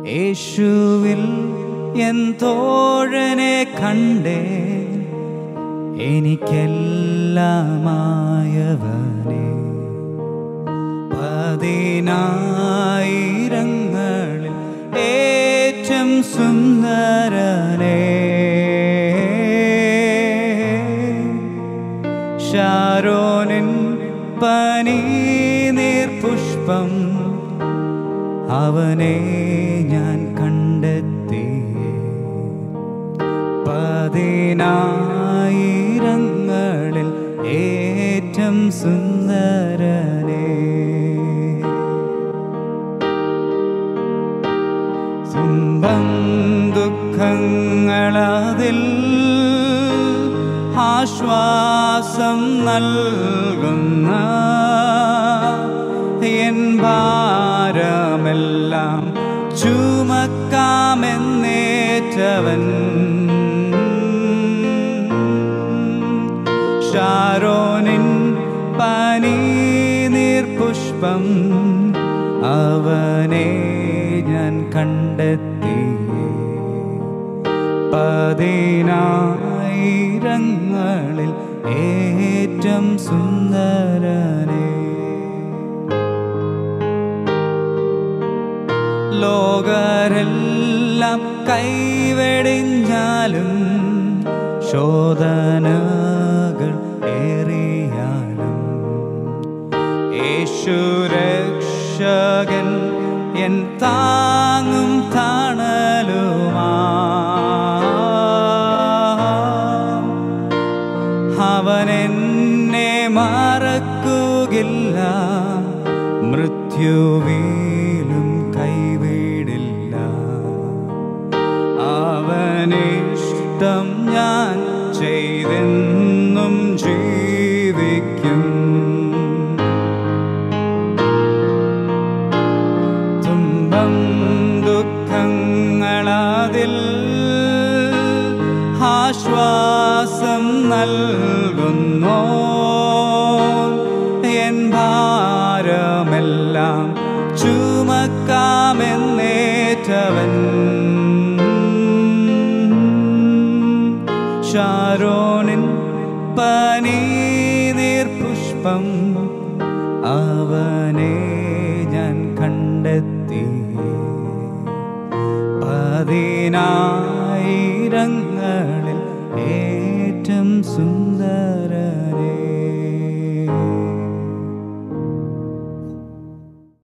യേശുവിൽ എൻ തോഴനെ കണ്ടേ എനിക്കെല്ലാമായവനെ പതിനായിരങ്ങളിൽ ഏറ്റവും സുന്ദരനെ ഷാരോനിൻ പനി നീർപുഷ്പം അവനെ ഞാൻ കണ്ടെത്തി പതിനായിരങ്ങളിൽ ഏറ്റവും സുന്ദരനെ തുമ്പം ദുഃഖങ്ങളതിൽ ആശ്വാസം നൽകുന്ന എൻ ഭാരമെല്ലാം ചുമക്കാമെന്നേറ്റവൻ ഷാരോനിൻ പനി നീർപുഷ്പം അവനെ ഞാൻ കണ്ടെത്തി പതിനായിരങ്ങളിൽ ഏറ്റവും സുന്ദരനെ ലോകരെല്ലാം കൈവെടിഞ്ഞാലും ശോധനകൾ ഏറിയാലും യേശുരക്ഷകൻ എൻ താങ്ങും തണലുമാ അവൻ എന്നെ മറക്കുകയില്ല മൃത്യുവിലും കൈവിടില്ല അവനിഷ്ടം ഞാൻ ചെയ്തെന്നും ജീവിക്കും തുമ്പം ദുഃഖങ്ങളതിൽ ആശ്വാസം നൽകുന്നു എൻ ഭാരമെല്ലാം ചുമക്കാമെന്നേറ്റവൻ ഷാരോണിൻ പനി നീർപുഷ്പം അവനെ ഞാൻ കണ്ടെത്തി പതിനായിരങ്ങളിൽ ഏറ്റവും സുന്ദര